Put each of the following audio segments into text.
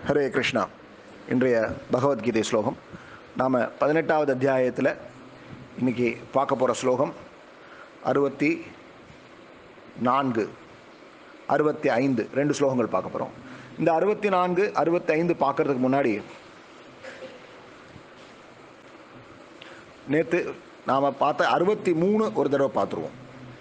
ஹரே கிருஷ்ணா இன்றைய பகவத்கீதை ஸ்லோகம் நாம் பதினெட்டாவது அத்தியாயத்தில் இன்னைக்கு பார்க்க போகிற ஸ்லோகம் அறுபத்தி நான்கு அறுபத்தி ஐந்து ரெண்டு ஸ்லோகங்கள் பார்க்க போகிறோம் இந்த அறுபத்தி நான்கு அறுபத்தி ஐந்து பார்க்கறதுக்கு முன்னாடி நேற்று நாம் பார்த்த அறுபத்தி மூணு ஒரு தடவை பார்த்துருவோம்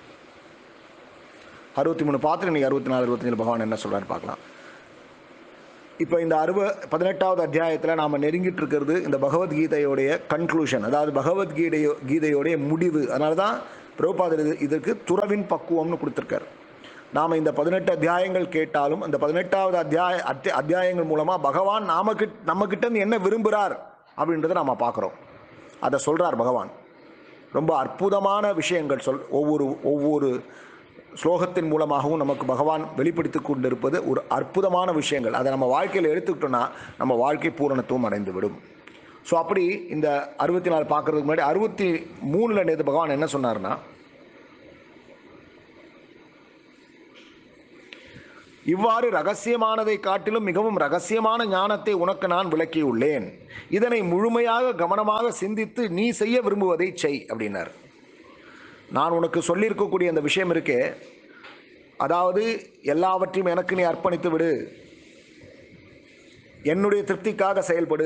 அறுபத்தி மூணு பார்த்துட்டு இன்றைக்கி அறுபத்தி நாலு அறுபத்தஞ்சு பகவான் என்ன சொல்கிறாரு பார்க்கலாம் இப்போ இந்த அறுப பதினெட்டாவது அத்தியாயத்தில் நாம் நெருங்கிட்டு இருக்கிறது இந்த பகவத்கீதையோடைய கன்க்ளூஷன் அதாவது பகவத்கீதையோ கீதையோடைய முடிவு அதனால தான் பிரபுபாதர் இது இதற்கு துறவின் பக்குவம்னு கொடுத்துருக்காரு நாம் இந்த பதினெட்டு அத்தியாயங்கள் கேட்டாலும் அந்த பதினெட்டாவது அத்தியாய அத்திய அத்தியாயங்கள் மூலமாக பகவான் நாம கிட் நம்ம கிட்ட இருந்து என்ன விரும்புகிறார் அப்படின்றத நாம் பார்க்குறோம் அதை சொல்கிறார் பகவான் ரொம்ப அற்புதமான விஷயங்கள் சொல் ஒவ்வொரு ஒவ்வொரு ஸ்லோகத்தின் மூலமாகவும் நமக்கு பகவான் வெளிப்படுத்தி கொண்டிருப்பது ஒரு அற்புதமான விஷயங்கள் அதை நம்ம வாழ்க்கையில் எடுத்துக்கிட்டோம்னா நம்ம வாழ்க்கை பூரணத்துவம் அடைந்து விடும் ஸோ அப்படி இந்த அறுபத்தி நாலு பார்க்கறதுக்கு முன்னாடி அறுபத்தி மூணில் நேற்று பகவான் என்ன சொன்னார்னா இவ்வாறு ரகசியமானதை காட்டிலும் மிகவும் ரகசியமான ஞானத்தை உனக்கு நான் விளக்கியுள்ளேன் இதனை முழுமையாக கவனமாக சிந்தித்து நீ செய்ய விரும்புவதை செய் அப்படின்னார் நான் உனக்கு சொல்லியிருக்கக்கூடிய அந்த விஷயம் இருக்கே அதாவது எல்லாவற்றையும் எனக்கு நீ அர்ப்பணித்து விடு என்னுடைய திருப்திக்காக செயல்படு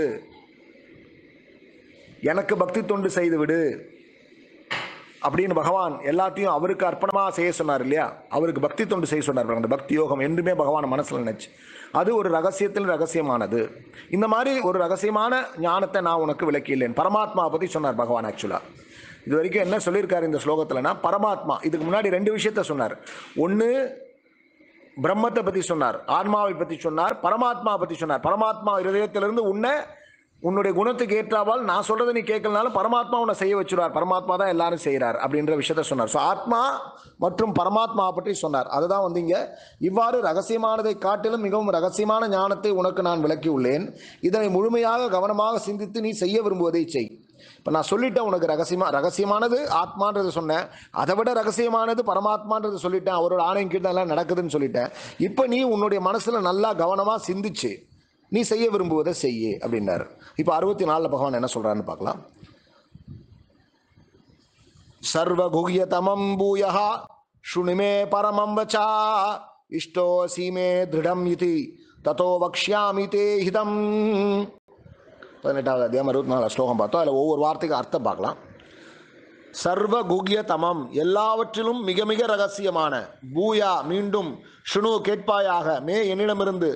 எனக்கு பக்தி தொண்டு செய்து விடு அப்படின்னு பகவான் எல்லாத்தையும் அவருக்கு அர்ப்பணமாக செய்ய சொன்னார் இல்லையா அவருக்கு பக்தி தொண்டு செய்ய சொன்னார் பாருங்க. அந்த பக்தி யோகம் என்றுமே பகவான் மனசில் நினைச்சு அது ஒரு ரகசியத்தில் ரகசியமானது இந்த மாதிரி ஒரு ரகசியமான ஞானத்தை நான் உனக்கு விளக்கியுள்ளேன் பரமாத்மா பற்றி சொன்னார் பகவான் ஆக்சுவலாக இது வரைக்கும் என்ன சொல்லியிருக்காரு இந்த ஸ்லோகத்தில்னா பரமாத்மா இதுக்கு முன்னாடி ரெண்டு விஷயத்த சொன்னார் ஒன்று பிரம்மத்தை பற்றி சொன்னார் ஆன்மாவை பற்றி சொன்னார் பரமாத்மா பற்றி சொன்னார் பரமாத்மா இருதயத்திலிருந்து உன்னை உன்னுடைய குணத்துக்கு ஏற்றாவால் நான் சொல்றதை நீ கேட்கலனாலும் பரமாத்மா உன்னை செய்ய வச்சுருவார் பரமாத்மா தான் எல்லாரும் செய்கிறார் அப்படின்ற விஷயத்த சொன்னார் ஸோ ஆத்மா மற்றும் பரமாத்மா பற்றி சொன்னார் அதுதான் வந்து இங்க இவ்வாறு ரகசியமானதை காட்டிலும் மிகவும் ரகசியமான ஞானத்தை உனக்கு நான் விளக்கியுள்ளேன் இதனை முழுமையாக கவனமாக சிந்தித்து நீ செய்ய விரும்புவதை செய் இப்போ நான் சொல்லிட்டேன் உனக்கு ரகசியமா ரகசியமானது ஆத்மான்றது சொன்னேன் அதை விட ரகசியமானது பரமாத்மான்றது சொல்லிட்டேன் அவரோட ஆணையம் கீழ் தான் எல்லாம் நடக்குதுன்னு சொல்லிட்டேன் இப்போ நீ உன்னுடைய மனசுல நல்லா கவனமா சிந்திச்சு நீ செய்ய விரும்புவதை செய்யு அப்படின்னாரு இப்போ அறுபத்தி நாலில் பகவான் என்ன சொல்றாருன்னு பார்க்கலாம் சர்வகுஹ்யதமம் பூயா சுணுமே பரமம் வச்சா இஷ்டோசி மே திருடம் இது தத்தோ வக்ஷ்யாமி தே ஹிதம் பதினெட்டாவது அத்தியாயம் அறுபத்தி நாலு ஸ்லோகம் பார்த்தோம் அதில் ஒவ்வொரு வார்த்தைக்கு அர்த்தம் பார்க்கலாம் சர்வ குகிய தமம் எல்லாவற்றிலும் மிக மிக ரகசியமான பூயா மீண்டும் ஷுனு கேட்பாயாக மே என்னிடமிருந்து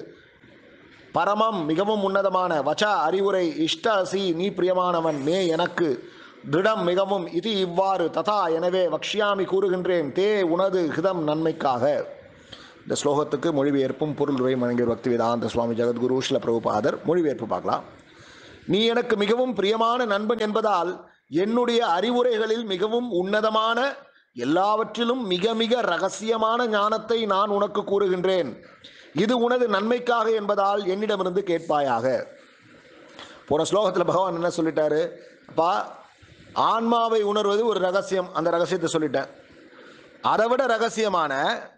பரமம் மிகவும் உன்னதமான வச்சா அறிவுரை இஷ்ட அசி நீ பிரியமானவன் மே எனக்கு திருடம் மிகவும் இது இவ்வாறு ததா எனவே வக்ஷியாமி கூறுகின்றேன் தே உனது ஹிதம் நன்மைக்காக இந்த ஸ்லோகத்துக்கு மொழிபெயர்ப்பும் பொருள் உரை வழங்கிய பக்தி வேதாந்த சுவாமி ஜெகத்குரு ஸ்ல பிரபுபாதர் மொழிபெயர்ப்பு பார்க்கலாம் நீ எனக்கு மிகவும் பிரியமான நண்பன் என்பதால் என்னுடைய அறிவுரைகளில் மிகவும் உன்னதமான எல்லாவற்றிலும் மிக மிக ரகசியமான ஞானத்தை நான் உனக்கு கூறுகின்றேன் இது உனது நன்மைக்காக என்பதால் என்னிடமிருந்து கேட்பாயாக போன ஸ்லோகத்தில் பகவான் என்ன சொல்லிட்டாரு அப்பா ஆன்மாவை உணர்வது ஒரு ரகசியம் அந்த ரகசியத்தை சொல்லிட்டேன் அதை விட ரகசியமான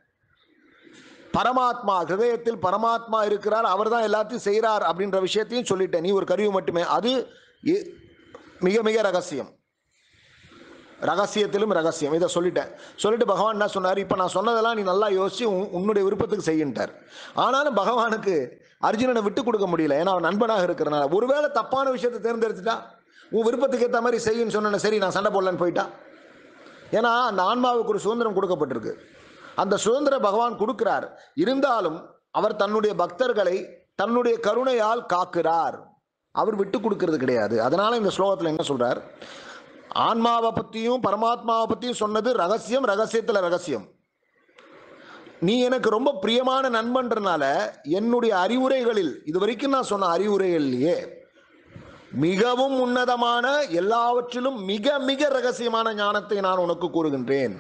பரமாத்மா ஹிருதயத்தில் பரமாத்மா இருக்கிறார் அவர் தான் எல்லாத்தையும் செய்கிறார் அப்படின்ற விஷயத்தையும் சொல்லிட்டேன் நீ ஒரு கருவி மட்டுமே அது இ- மிக மிக ரகசியம் ரகசியத்திலும் ரகசியம் இதை சொல்லிட்டேன் சொல்லிட்டு பகவான் என்ன சொன்னார் இப்போ நான் சொன்னதெல்லாம் நீ நல்லா யோசிச்சு உன்- உன்னுடைய விருப்பத்துக்கு செய்யின்ட்டார் ஆனாலும் பகவானுக்கு அர்ஜுனனை விட்டு கொடுக்க முடியல ஏன்னா அவன் நண்பனாக இருக்கிறனால ஒருவேளை தப்பான விஷயத்தை தேர்ந்தெடுத்துட்டா உன் விருப்பத்துக்கு ஏற்ற மாதிரி செய்யுன்னு சொன்னேன் சரி நான் சண்டை போடலன்னு போயிட்டா ஏன்னா அந்த ஆன்மாவுக்கு ஒரு சுதந்திரம் கொடுக்கப்பட்டிருக்கு அந்த சுதந்திரம் பகவான் கொடுக்கிறார் இருந்தாலும் அவர் தன்னுடைய பக்தர்களை தன்னுடைய கருணையால் காக்கிறார் அவர் விட்டு கொடுக்கிறது கிடையாது அதனால இந்த ஸ்லோகத்தில் என்ன சொல்றார் ஆன்மாவை பற்றியும் பரமாத்மாவை பற்றியும் சொன்னது ரகசியம் ரகசியத்தில் ரகசியம் நீ எனக்கு ரொம்ப பிரியமான நண்பன்றனால என்னுடைய அறிவுரைகளில் இது வரைக்கும் நான் சொன்ன அறிவுரைகள்லையே மிகவும் உன்னதமான எல்லாவற்றிலும் மிக மிக ரகசியமான ஞானத்தை நான் உனக்கு கூறுகின்றேன்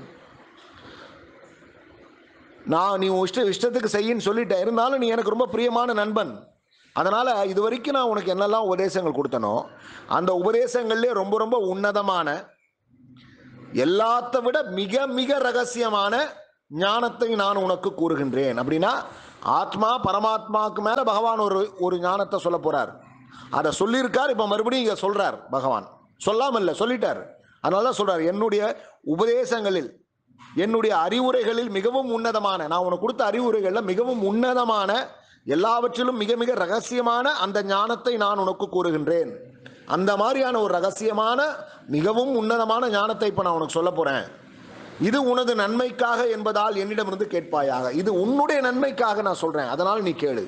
நான் நீ உன் இஷ்ட இஷ்டத்துக்கு செய்யின்னு சொல்லிட்டேன் இருந்தாலும் நீ எனக்கு ரொம்ப பிரியமான நண்பன் அதனால இது வரைக்கும் நான் உனக்கு என்னெல்லாம் உபதேசங்கள் கொடுத்தனோ அந்த உபதேசங்கள்லேயே ரொம்ப ரொம்ப உன்னதமான எல்லாத்த விட மிக மிக ரகசியமான ஞானத்தை நான் உனக்கு கூறுகின்றேன் அப்படின்னா ஆத்மா பரமாத்மாவுக்கு மேல பகவான் ஒரு ஒரு ஞானத்தை சொல்ல போறார் அதை சொல்லியிருக்கார் இப்ப மறுபடியும் இங்க சொல்றார் பகவான் சொல்லாம இல்ல சொல்லிட்டார் அதனால தான் சொல்றார் என்னுடைய உபதேசங்களில் என்னுடைய அறிவுரைகளில் மிகவும் உன்னதமான நான் உனக்கு கொடுத்த அறிவுரைகளில் மிகவும் உன்னதமான எல்லாவற்றிலும் மிக மிக ரகசியமான அந்த ஞானத்தை நான் உனக்கு கூறுகின்றேன் அந்த மாதிரியான ஒரு ரகசியமான மிகவும் உன்னதமான ஞானத்தை இப்போ நான் உனக்கு சொல்ல போறேன் இது உனது நன்மைக்காக என்பதால் என்னிடமிருந்து கேட்பாயாக இது உன்னுடைய நன்மைக்காக நான் சொல்றேன் அதனால் நீ கேளு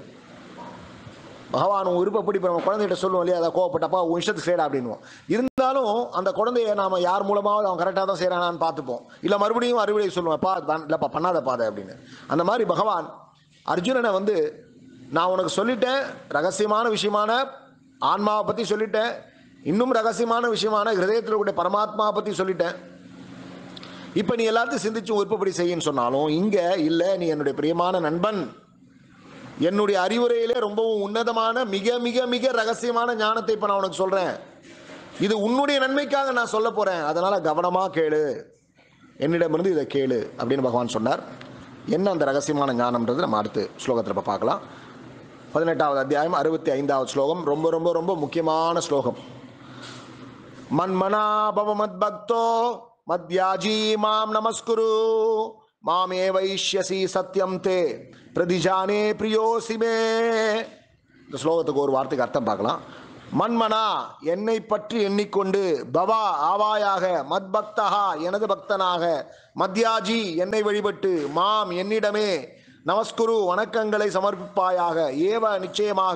பகவான் உன் விருப்பப்படி இப்போ நம்ம குழந்தைகிட்ட சொல்லுவோம் இல்லையா அதை கோவப்பட்டப்பா உன் இஷ்டத்துக்கு செய்யடா அப்படின்வோம் இருந்தாலும் அந்த குழந்தைய நாம யார் மூலமாவது அவன் கரெக்டாக தான் செய்கிறானான்னு பார்த்துப்போம் இல்லை மறுபடியும் அறிவுரை சொல்லுவேன் பா பண்- இல்லைப்பா பண்ணாத பாதை அப்படின்னு அந்த மாதிரி பகவான் அர்ஜுனனை வந்து நான் உனக்கு சொல்லிட்டேன் ரகசியமான விஷயமான ஆன்மாவை பற்றி சொல்லிட்டேன் இன்னும் ரகசியமான விஷயமான ஹிருதயத்தில் கூடிய பரமாத்மாவை பற்றி சொல்லிட்டேன் இப்போ நீ எல்லாத்தையும் சிந்திச்சு விருப்பப்படி செய்யின்னு சொன்னாலும் இங்கே இல்லை நீ என்னுடைய பிரியமான நண்பன் என்னுடைய அறிவுரையிலே ரொம்பவும் உன்னதமான மிக மிக மிக ரகசியமான ஞானத்தை இப்போ நான் உனக்கு சொல்றேன் இது உன்னுடைய நன்மைக்காக நான் சொல்ல போறேன் அதனால கவனமா கேளு என்னிடமிருந்து இதை கேளு அப்படின்னு பகவான் சொன்னார் என்ன அந்த ரகசியமான ஞானம்ன்றது நம்ம அடுத்து ஸ்லோகத்தில் இப்போ பார்க்கலாம் பதினெட்டாவது அத்தியாயம் அறுபத்தி ஐந்தாவது ஸ்லோகம் ரொம்ப ரொம்ப ரொம்ப முக்கியமான ஸ்லோகம் மன்மனா பவ மத்பக்தோ மத்யாஜி மாம் நமஸ்குரு மாமே வைஷ்யசி சத்யம் தே பிரதிஜானே பிரியோசி மே இந்த ஸ்லோகத்துக்கு ஒரு வார்த்தைக்கு அர்த்தம் பார்க்கலாம் மன்மனா என்னை பற்றி எண்ணிக்கொண்டு பவா ஆவாயாக மத்பக்தஹா எனது பக்தனாக மத்யாஜி என்னை வழிபட்டு மாம் என்னிடமே நமஸ்குரு வணக்கங்களை சமர்ப்பிப்பாயாக ஏவ நிச்சயமாக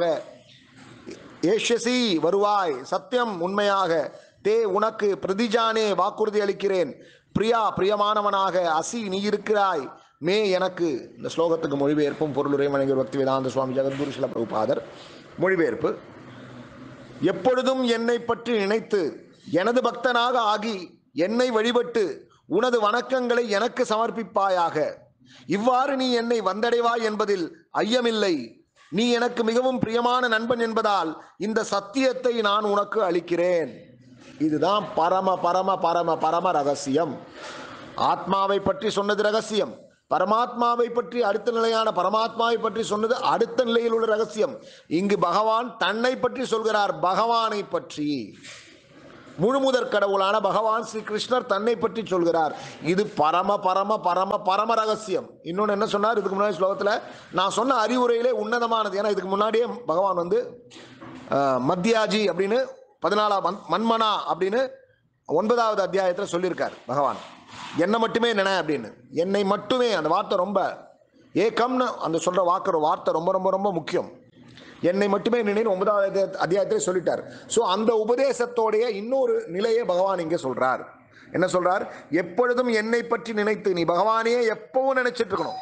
ஏஷசி வருவாய் சத்தியம் உண்மையாக தே உனக்கு பிரதிஜானே வாக்குறுதி அளிக்கிறேன் பிரியா பிரியமானவனாக அசி நீ இருக்கிறாய் மே எனக்கு இந்த ஸ்லோகத்துக்கு மொழிபெயர்ப்பும் பொருளுரை மணிகர் பக்தி வேதாந்த சுவாமி ஜெகத்குரு சில பிரபுபாதர் மொழிபெயர்ப்பு எப்பொழுதும் என்னை பற்றி நினைத்து எனது பக்தனாக ஆகி என்னை வழிபட்டு உனது வணக்கங்களை எனக்கு சமர்ப்பிப்பாயாக இவ்வாறு நீ என்னை வந்தடைவாய் என்பதில் ஐயமில்லை நீ எனக்கு மிகவும் பிரியமான நண்பன் என்பதால் இந்த சத்தியத்தை நான் உனக்கு அளிக்கிறேன் இதுதான் பரம பரம பரம பரம ரகசியம் ஆத்மாவை பற்றி சொன்னது ரகசியம் பரமாத்மாவை பற்றி அடுத்த நிலையான பரமாத்மாவை பற்றி சொன்னது அடுத்த நிலையில் உள்ள ரகசியம் இங்கு பகவான் தன்னை பற்றி சொல்கிறார் பகவானை பற்றி முழுமுதற் கடவுளான பகவான் ஸ்ரீ கிருஷ்ணர் தன்னை பற்றி சொல்கிறார் இது பரம பரம பரம பரம ரகசியம் இன்னொன்று என்ன சொன்னார் இதுக்கு முன்னாடி ஸ்லோகத்தில் நான் சொன்ன அறிவுரையிலே உன்னதமானது ஏன்னா இதுக்கு முன்னாடியே பகவான் வந்து அஹ், மத்தியாஜி அப்படின்னு பதினாலாம் மன்- மன்மனா அப்படின்னு ஒன்பதாவது அத்தியாயத்தில் சொல்லியிருக்கார் பகவான் என்னை மட்டுமே நினை அப்படின்னு என்னை மட்டுமே அந்த வார்த்தை ரொம்ப ஏக்கம்னு அந்த சொல்ற வாக்குற வார்த்தை ரொம்ப ரொம்ப ரொம்ப முக்கியம் என்னை மட்டுமே நினைவு ஒன்பதாவது அத்தியாய- அத்தியாயத்திலே சொல்லிட்டார் ஸோ அந்த உபதேசத்தோடைய இன்னொரு நிலையை பகவான் இங்கே சொல்றார் என்ன சொல்றார் எப்பொழுதும் என்னை பற்றி நினைத்து நீ பகவானையே எப்பவும் நினைச்சிட்டு இருக்கணும்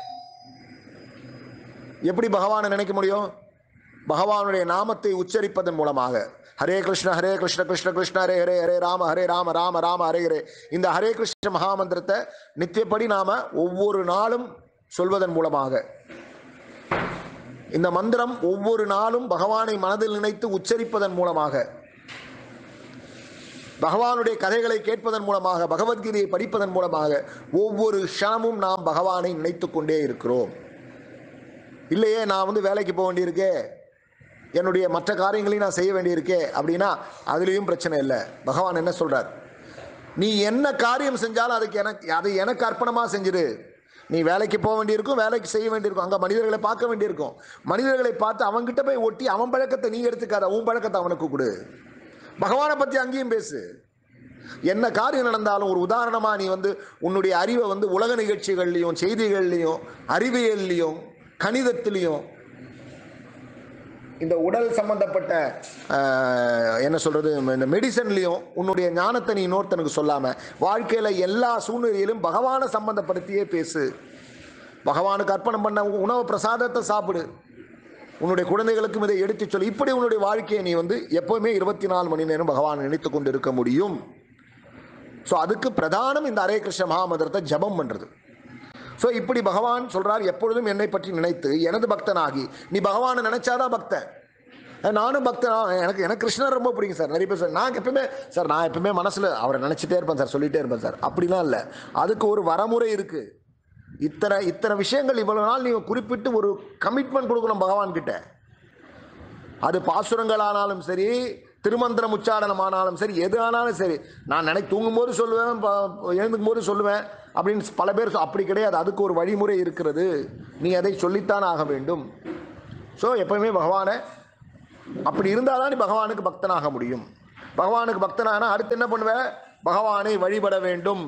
எப்படி பகவானை நினைக்க முடியும் பகவானுடைய நாமத்தை உச்சரிப்பதன் மூலமாக ஹரே கிருஷ்ண ஹரே கிருஷ்ண கிருஷ்ண கிருஷ்ண ஹரே ஹரே ஹரே ராம ஹரே ராம ராம ராம ஹரே ஹரே இந்த ஹரே கிருஷ்ண மகாமந்திரத்தை நித்தியப்படி நாம ஒவ்வொரு நாளும் சொல்வதன் மூலமாக இந்த மந்திரம் ஒவ்வொரு நாளும் பகவானை மனதில் நினைத்து உச்சரிப்பதன் மூலமாக பகவானுடைய கதைகளை கேட்பதன் மூலமாக பகவத்கீதையை படிப்பதன் மூலமாக ஒவ்வொரு க்ஷணமும் நாம் பகவானை நினைத்துக் கொண்டே இருக்கிறோம் இல்லையே நான் வந்து வேலைக்கு போக வேண்டியிருக்கே என்னுடைய மற்ற காரியங்களையும் நான் செய்ய வேண்டியிருக்கே அப்படின்னா அதுலேயும் பிரச்சனை இல்லை பகவான் என்ன சொல்றார் நீ என்ன காரியம் செஞ்சாலும் அதுக்கு எனக்கு அதை எனக்கு அர்ப்பணமாக செஞ்சிரு நீ வேலைக்கு போக வேண்டியிருக்கும் வேலைக்கு செய்ய வேண்டியிருக்கும் அங்கே மனிதர்களை பார்க்க வேண்டியிருக்கும் மனிதர்களை பார்த்து அவன்கிட்ட போய் ஒட்டி அவன் பழக்கத்தை நீ எடுத்துக்காத உன் பழக்கத்தை அவனுக்கு கொடு பகவானை பற்றி அங்கேயும் பேசு என்ன காரியம் நடந்தாலும் ஒரு உதாரணமா நீ வந்து உன்னுடைய அறிவை வந்து உலக நிகழ்ச்சிகள்லையும் செய்திகள்லையும் அறிவியல்லையும் கணிதத்திலையும் இந்த உடல் சம்பந்தப்பட்ட ஆஹ், என்ன சொல்றது இந்த மெடிசன்லையும் உன்னுடைய ஞானத்தை நீ இன்னொருத்தனுக்கு சொல்லாம வாழ்க்கையில எல்லா சூழ்நிலையிலும் பகவானை சம்பந்தப்படுத்தியே பேசு பகவானுக்கு அர்ப்பணம் பண்ண உணவு பிரசாதத்தை சாப்பிடு உன்னுடைய குழந்தைகளுக்கும் இதை எடுத்துச் சொல்லு இப்படி உன்னுடைய வாழ்க்கையை நீ வந்து எப்பவுமே இருபத்தி நாலு மணி நேரம் பகவான் நினைத்து கொண்டு இருக்க முடியும் ஸோ அதுக்கு பிரதானம் இந்த ஹரே கிருஷ்ண மகாமந்திரத்தை ஜபம் பண்றது ஸோ இப்படி பகவான் சொல்றார் எப்பொழுதும் என்னை பற்றி நினைத்து எனது பக்தனாகி நீ பகவானை நினைச்சாதான் பக்தன் அஹ் நானும் பக்தன் ஆ, எனக்கு எனக்கு கிருஷ்ணர் ரொம்ப பிடிக்கும் சார் நிறைய பேர் சார் நான் எப்பவுமே சார் நான் எப்பவுமே மனசுல அவரை நினைச்சிட்டே இருப்பேன் சார் சொல்லிட்டே இருப்பேன் சார் அப்படிலாம் இல்லை அதுக்கு ஒரு வரமுறை இருக்கு இத்தனை இத்தனை விஷயங்கள் இவ்வளவு நாள் நீங்கள் குறிப்பிட்டு ஒரு கமிட்மெண்ட் கொடுக்கணும் பகவான் கிட்ட அது பாசுரங்களானாலும் சரி திருமந்திரம் உச்சாடனம் ஆனாலும் சரி எது ஆனாலும் சரி நான் நினை தூங்கும்போது சொல்லுவேன் ப- எழுந்துக்கும் போது சொல்லுவேன் அப்படின்னு பல பேர் சொ- அப்படி கிடையாது அதுக்கு ஒரு வழிமுறை இருக்கிறது நீ அதை சொல்லித்தான் ஆக வேண்டும் ஸோ எப்பவுமே பகவானை அப்படி இருந்தால் தான் நீ பகவானுக்கு பக்தனாக முடியும் பகவானுக்கு பக்தனானா அடுத்து என்ன பண்ணுவேன் பகவானை வழிபட வேண்டும்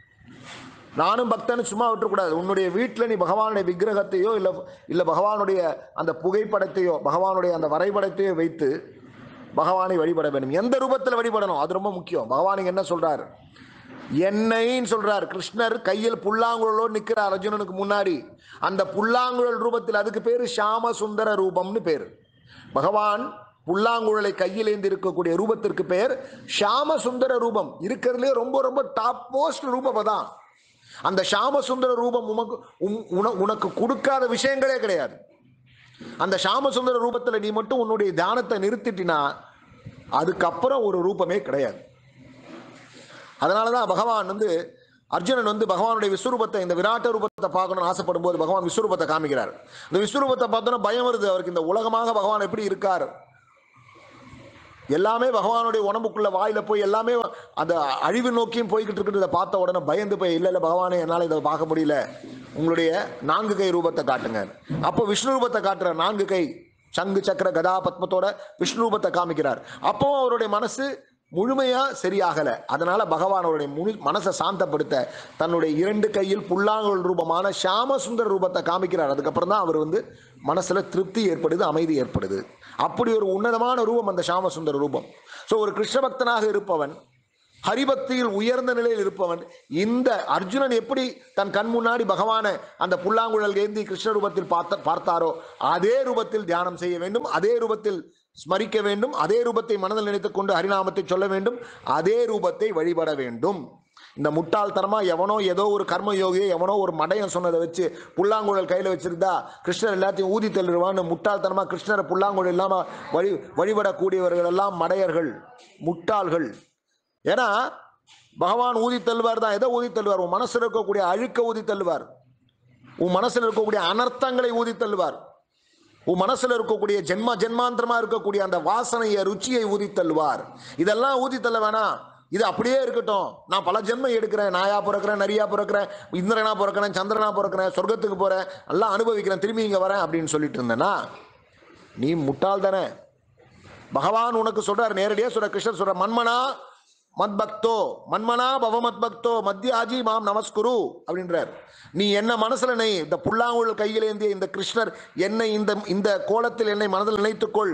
நானும் பக்தன் சும்மா விட்டுறக்கூடாது உன்னுடைய வீட்டில் நீ பகவானுடைய விக்கிரகத்தையோ இல்லை இல்லை பகவானுடைய அந்த புகைப்படத்தையோ பகவானுடைய அந்த வரைபடத்தையோ வைத்து பகவானை வழிபட வேண்டும் எந்த ரூபத்தில் வழிபடணும் அது ரொம்ப முக்கியம் பகவான் இங்க என்ன சொல்றார் என்னைன்னு சொல்றார் கிருஷ்ணர் கையில் புல்லாங்குழலோடு நிற்கிறார் அர்ஜுனனுக்கு முன்னாடி அந்த புல்லாங்குழல் ரூபத்தில் அதுக்கு பேரு ஷாம சுந்தர ரூபம்னு பேர் பகவான் புல்லாங்குழலை கையில் ஏந்தி இருக்கக்கூடிய ரூபத்திற்கு பேர் ஷாம சுந்தர ரூபம் இருக்கிறதுலே ரொம்ப ரொம்ப டாப் மோஸ்ட் ரூபம் அதான் அந்த ஷாம சுந்தர ரூபம் உமக்கு உம்- உன- உனக்கு கொடுக்காத விஷயங்களே கிடையாது அந்த ஷாமசுந்தர ரூபத்தில் நீ மட்டும் உன்னுடைய தியானத்தை நிறுத்திட்டினா அதுக்கப்புறம் ஒரு ரூபமே கிடையாது அதனால தான் பகவான் வந்து அர்ஜுனன் வந்து பகவானுடைய விஸ்வரூபத்தை இந்த விராட்ட ரூபத்தை பார்க்கணும்னு ஆசைப்படும் போது பகவான் விஸ்வரூபத்தை காமிக்கிறார் இந்த விஸ்வரூபத்தை பார்த்தோன்னா பயம் வருது அவருக்கு இந்த உலகமாக பகவான் எப்படி இருக்கார் எல்லாமே பகவானுடைய உடம்புக்குள்ள வாயில போய் எல்லாமே அந்த அழிவு நோக்கியும் போய்கிட்டு இருக்கிறத பார்த்த உடனே பயந்து போய் இல்லை இல்லை பகவானே என்னால் இதை பார்க்க முடியல உங்களுடைய நான்கு கை ரூபத்தை காட்டுங்க அப்போ விஷ்ணு ரூபத்தை காட்டுற நான்கு கை சங்கு சக்கர கதா பத்மத்தோட விஷ்ணு ரூபத்தை காமிக்கிறார் அப்பவும் அவருடைய மனசு முழுமையா சரியாகல அதனால பகவான் அவருடைய முழு மனசை சாந்தப்படுத்த தன்னுடைய இரண்டு கையில் புல்லாங்குழல் ரூபமான ஷாம சுந்தர ரூபத்தை காமிக்கிறார் அதுக்கப்புறம் தான் அவர் வந்து மனசுல திருப்தி ஏற்படுது அமைதி ஏற்படுது அப்படி ஒரு உன்னதமான ரூபம் அந்த ஷாம சுந்தர ரூபம் ஸோ ஒரு கிருஷ்ண பக்தனாக இருப்பவன் ஹரிபக்தியில் உயர்ந்த நிலையில் இருப்பவன் இந்த அர்ஜுனன் எப்படி தன் கண் முன்னாடி பகவானை அந்த புல்லாங்குழல் ஏந்தி கிருஷ்ண ரூபத்தில் பார்த்த பார்த்தாரோ அதே ரூபத்தில் தியானம் செய்ய வேண்டும் அதே ரூபத்தில் ஸ்மரிக்க வேண்டும் அதே ரூபத்தை மனதில் நினைத்துக் கொண்டு ஹரிநாமத்தை சொல்ல வேண்டும் அதே ரூபத்தை வழிபட வேண்டும் இந்த முட்டாள்தனமா எவனோ ஏதோ ஒரு கர்ம யோகியோ எவனோ ஒரு மடையன் சொன்னதை வச்சு புல்லாங்குழல் கையில் வச்சிருந்தா கிருஷ்ணர் எல்லாத்தையும் ஊதி தள்ளிடுவான்னு முட்டாள்தனமா கிருஷ்ணரை புல்லாங்குழல் இல்லாம வழி வழிபடக்கூடியவர்கள் எல்லாம் மடையர்கள் முட்டாள்கள் ஏன்னா பகவான் ஊதி தள்ளுவார் தான் எதை ஊதி தள்ளுவார் உன் மனசுல இருக்கக்கூடிய அழுக்க ஊதி தள்ளுவார் உன் மனசுல இருக்கக்கூடிய அனர்த்தங்களை ஊதி தள்ளுவார் உன் மனசுல இருக்கக்கூடிய ஜென்ம ஜென்மாந்திரமா இருக்கக்கூடிய அந்த வாசனையை ருச்சியை ஊதி தள்ளுவார் இதெல்லாம் ஊதி தள்ள வேணாம் இது அப்படியே இருக்கட்டும் நான் பல ஜென்மம் எடுக்கிறேன் நாயா பிறக்கிறேன் நரியா பிறக்கிறேன் இந்திரனா பிறக்கிறேன் சந்திரனா பிறக்கிறேன் சொர்க்கத்துக்கு போறேன் எல்லாம் அனுபவிக்கிறேன் திரும்பி இங்க வரேன் அப்படின்னு சொல்லிட்டு இருந்தேன்னா நீ முட்டாள் தானே பகவான் உனக்கு சொல்றார் நேரடியாக சொல்ற கிருஷ்ணர் சொல்ற மன்மனா மத் பக்தோ மன்மனா பவ மத் பக்தோ மத்தியாஜி மாம் நமஸ்குரு அப்படின்றார் நீ என்ன மனசுல நெய் இந்த புல்லாங்குழல் கையில் ஏந்திய இந்த கிருஷ்ணர் என்னை இந்த இந்த கோலத்தில் என்னை மனதில் நினைத்துக்கொள்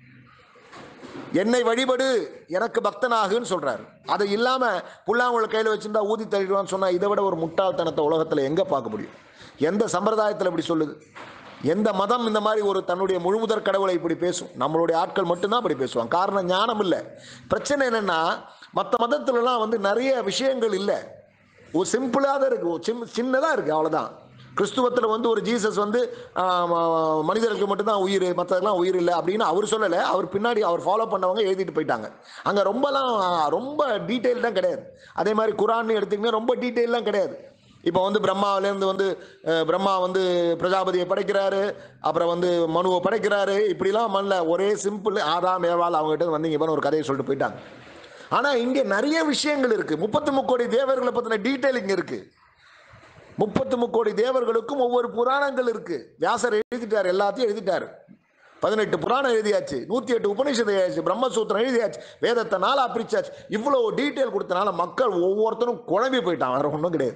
என்னை வழிபடு எனக்கு பக்தனாகுன்னு சொல்றாரு அதை இல்லாம புல்லாங்குழல் கையில் வச்சிருந்தா ஊதி தள்ளிடுவான்னு சொன்னா இதை விட ஒரு முட்டாள்தனத்தை உலகத்துல எங்க பார்க்க முடியும் எந்த சம்பிரதாயத்தில் இப்படி சொல்லுது எந்த மதம் இந்த மாதிரி ஒரு தன்னுடைய முழுமுதற் கடவுளை இப்படி பேசும் நம்மளுடைய ஆட்கள் மட்டும்தான் இப்படி பேசுவாங்க காரணம் ஞானம் இல்லை பிரச்சனை என்னன்னா மற்ற மதத்துலலாம் வந்து நிறைய விஷயங்கள் இல்லை ஒரு சிம்பிளாக தான் இருக்கு ஒரு சிம் சின்னதாக இருக்கு அவ்வளோதான் கிறிஸ்துவத்தில் வந்து ஒரு ஜீசஸ் வந்து ஆம், ஆ, மனிதர்களுக்கு மட்டும்தான் உயிர் மற்றதெல்லாம் உயிர் இல்லை அப்படின்னு அவர் சொல்லலை அவர் பின்னாடி அவர் ஃபாலோ பண்ணவங்க எழுதிட்டு போயிட்டாங்க அங்கே ரொம்பலாம் ரொம்ப டீட்டெயில்டாக கிடையாது அதே மாதிரி குரான் எடுத்திங்கன்னா ரொம்ப டீட்டெயிலாம் கிடையாது இப்போ வந்து பிரம்மாவிலேருந்து வந்து அஹ், பிரம்மா வந்து பிரஜாபதியை படைக்கிறாரு அப்புறம் வந்து மனுவை படைக்கிறாரு இப்படிலாம் மண்ணில் ஒரே சிம்பிள் ஆதாம் ஏவாள் அவங்ககிட்ட வந்து இவன் ஒரு கதையை சொல்லிட்டு போயிட்டாங்க ஆனால் இங்கே நிறைய விஷயங்கள் இருக்கு முப்பத்தி முக்கோடி தேவர்களை பற்றின டீட்டெயிலிங் இருக்கு முப்பத்து முக்கோடி தேவர்களுக்கும் ஒவ்வொரு புராணங்கள் இருக்கு வியாசர் எழுதிட்டார் எல்லாத்தையும் எழுதிட்டார் பதினெட்டு புராணம் எழுதியாச்சு நூற்றி எட்டு உபநிஷத்தை எழுதியாச்சு பிரம்மசூத்திரம் எழுதியாச்சு வேதத்தை நாளா பிரிச்சாச்சு இவ்வளோ டீட்டெயில் கொடுத்தனால மக்கள் ஒவ்வொருத்தரும் குழம்பி போயிட்டான் வேற ஒன்றும் கிடையாது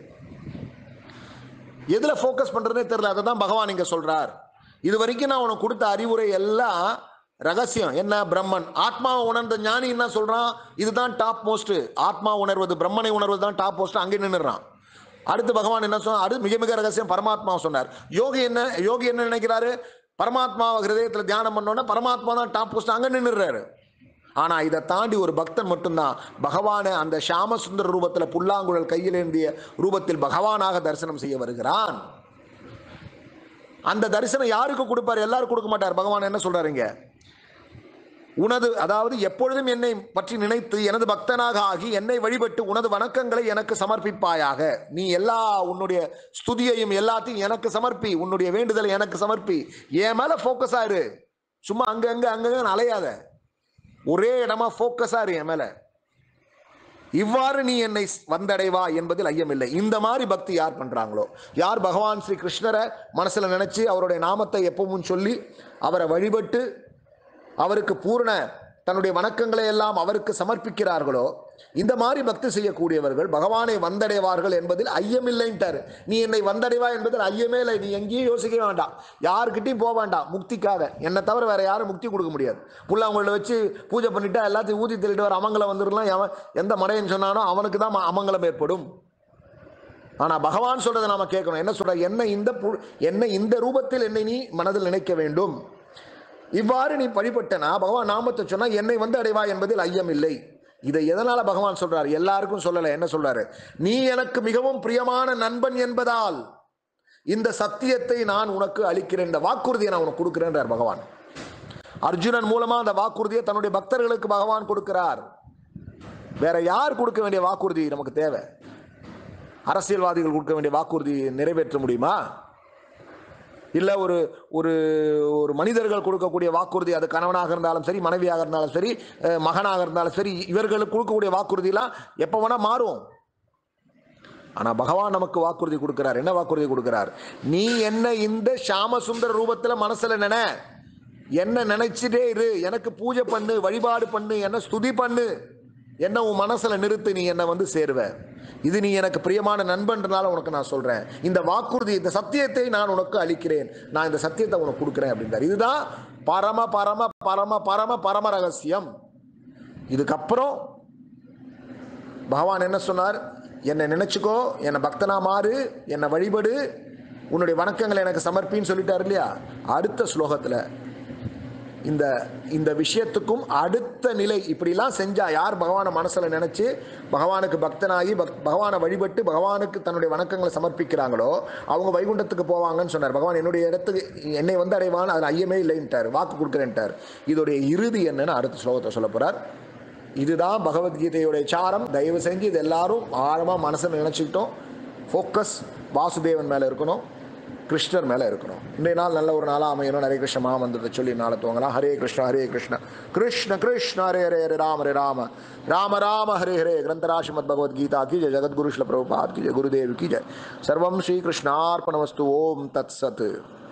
எதில் ஃபோக்கஸ் பண்ணுறதுனே தெரியல அதை தான் பகவான் இங்கே சொல்கிறார் இது வரைக்கும் நான் உனக்கு கொடுத்த அறிவுரை எல்லாம் ரகசியம் என்ன பிரம்மன் ஆத்மாவை உணர்ந்த ஞானி என்ன சொல்கிறான் இதுதான் டாப் மோஸ்ட் ஆத்மா உணர்வது பிரம்மனை உணர்வது தான் டாப் மோஸ்ட் அங்கே நின்றுறான் அடுத்து பகவான் என்ன சொன்னார் அடுத்து மிக மிக ரகசியம் பரமாத்மா சொன்னார் யோகி என்ன யோகி என்ன நினைக்கிறாரு பரமாத்மாவை ஹிருதயத்தில் தியானம் பண்ணோன்னே பரமாத்மா தான் டாப் போஸ்ட் அங்கே நின்றுறாரு ஆனால் இதை தாண்டி ஒரு பக்தன் மட்டும்தான் பகவானை அந்த ஷாம சுந்தர ரூபத்தில் புல்லாங்குழல் கையில் ஏந்திய ரூபத்தில் பகவானாக தரிசனம் செய்ய வருகிறான் அந்த தரிசனம் யாருக்கு கொடுப்பார் எல்லாரும் கொடுக்க மாட்டார் பகவான் என்ன சொல்றாரு இங்க உனது அதாவது எப்பொழுதும் என்னை பற்றி நினைத்து எனது பக்தனாக ஆகி என்னை வழிபட்டு உனது வணக்கங்களை எனக்கு சமர்ப்பிப்பாயாக நீ எல்லா உன்னுடைய ஸ்துதியையும் எல்லாத்தையும் எனக்கு சமர்ப்பி உன்னுடைய வேண்டுதலை எனக்கு சமர்ப்பி என் மேல ஃபோக்கஸ் ஆயிரு சும்மா அங்க அங்க அங்கங்க அலையாத ஒரே இடமா ஃபோக்கஸா இரு என் மேல இவ்வாறு நீ என்னை வந்தடைவா என்பதில் ஐயமில்லை இந்த மாதிரி பக்தி யார் பண்றாங்களோ யார் பகவான் ஸ்ரீ கிருஷ்ணரை மனசுல நினைச்சு அவருடைய நாமத்தை எப்பவும் சொல்லி அவரை வழிபட்டு அவருக்கு பூரண தன்னுடைய வணக்கங்களை எல்லாம் அவருக்கு சமர்ப்பிக்கிறார்களோ இந்த மாதிரி பக்தி செய்யக்கூடியவர்கள் பகவானை வந்தடைவார்கள் என்பதில் ஐயமில்லைன்ட்டாரு நீ என்னை வந்தடைவா என்பதில் ஐயமே இல்லை நீ எங்கேயும் யோசிக்க வேண்டாம் யாருக்கிட்டையும் போக வேண்டாம் முக்திக்காக என்னை தவிர வேற யாரும் முக்தி கொடுக்க முடியாது புள்ள அவங்கள வச்சு பூஜை பண்ணிட்டா எல்லாத்தையும் ஊதி தள்ளிட்டு வர அமங்கலம் வந்துடலாம் எவன் எந்த மடையன் சொன்னானோ அவனுக்கு தான் ம- அமங்கலம் ஏற்படும் ஆனா பகவான் சொல்றதை நாம கேட்கணும் என்ன சொல்ற என்ன இந்த பு- என்னை இந்த ரூபத்தில் என்னை நீ மனதில் நினைக்க வேண்டும் இவ்வாறு நீ வழிபட்டனா பகவான் நாமத்தை சொன்னா என்னை வந்து அடைவா என்பதில் ஐயம் இல்லை இதை எதனால பகவான் சொல்றாரு எல்லாருக்கும் சொல்லல என்ன சொல்றாரு நீ எனக்கு மிகவும் பிரியமான நண்பன் என்பதால் இந்த சத்தியத்தை நான் உனக்கு அளிக்கிறேன் இந்த வாக்குறுதியை நான் உனக்கு கொடுக்கிறேன்றார் பகவான் அர்ஜுனன் மூலமா அந்த வாக்குறுதியை தன்னுடைய பக்தர்களுக்கு பகவான் கொடுக்கிறார் வேற யார் கொடுக்க வேண்டிய வாக்குறுதி நமக்கு தேவை அரசியல்வாதிகள் கொடுக்க வேண்டிய வாக்குறுதி நிறைவேற்ற முடியுமா இல்ல ஒரு ஒரு ஒரு மனிதர்கள் கொடுக்கக்கூடிய வாக்குறுதி அது கணவனாக இருந்தாலும் சரி மனைவியாக இருந்தாலும் சரி அஹ், மகனாக இருந்தாலும் சரி இவர்களுக்கு கொடுக்கக்கூடிய வாக்குறுதிலாம் எப்போ வேணா மாறும் ஆனா பகவான் நமக்கு வாக்குறுதி கொடுக்கிறார் என்ன வாக்குறுதி கொடுக்கிறார் நீ என்ன இந்த ஷாம சுந்தர ரூபத்துல மனசுல நினை என்ன நினைச்சிட்டே இரு எனக்கு பூஜை பண்ணு வழிபாடு பண்ணு என்ன ஸ்துதி பண்ணு என்ன உன் மனசுல நிறுத்து நீ என்ன வந்து சேருவ இது நீ எனக்கு பிரியமான நண்பன்றனால உனக்கு நான் சொல்றேன் இந்த வாக்குறுதி இந்த சத்தியத்தை நான் உனக்கு அளிக்கிறேன் நான் இந்த சத்தியத்தை உனக்கு கொடுக்கிறேன் அப்படின்றார் இதுதான் பரம பரம பரம பரம பரம ரகசியம் இதுக்கப்புறம் பகவான் என்ன சொன்னார் என்னை நினைச்சுக்கோ என்னை பக்தனா மாறு என்னை வழிபடு உன்னுடைய வணக்கங்களை எனக்கு சமர்ப்பின்னு சொல்லிட்டார் இல்லையா அடுத்த ஸ்லோகத்துல இந்த இந்த விஷயத்துக்கும் அடுத்த நிலை இப்படிலாம் செஞ்சா யார் பகவானை மனசுல நினைச்சு பகவானுக்கு பக்தனாகி பக்- பகவானை வழிபட்டு பகவானுக்கு தன்னுடைய வணக்கங்களை சமர்ப்பிக்கிறாங்களோ அவங்க வைகுண்டத்துக்கு போவாங்கன்னு சொன்னார் பகவான் என்னுடைய இடத்துக்கு என்னை வந்து அடைவான் அதில் ஐயமே இல்லைன்ட்டார் வாக்கு கொடுக்குறேன்ட்டார் இதோடைய இறுதி என்னன்னு அடுத்த ஸ்லோகத்தை சொல்ல போறார் இதுதான் பகவத்கீதையுடைய சாரம் தயவு செஞ்சு இது எல்லாரும் ஆழமாக மனசில் நினச்சிக்கிட்டோம் ஃபோக்கஸ் வாசுதேவன் மேலே இருக்கணும் கிருஷ்ணர் மேலே இருக்கணும் இன்றைய நாள் நல்ல ஒரு நாளாக அமையணும் நிறைய கிருஷ்ண மகாமந்திரத்தை சொல்லி நாளை துவங்கலாம் ஹரே கிருஷ்ண ஹரே கிருஷ்ண கிருஷ்ண கிருஷ்ண ஹரே ஹரே ஹரே ராம ஹரே ராம ராம ராம ஹரே ஹரே கிரந்தராசி மத் பகவத்கீதா की जय जगद्गुरु श्री प्रभुपाद की जय गुरुदेव की जय सर्वम श्री कृष्णार्पणमस्तु ओम तत्सत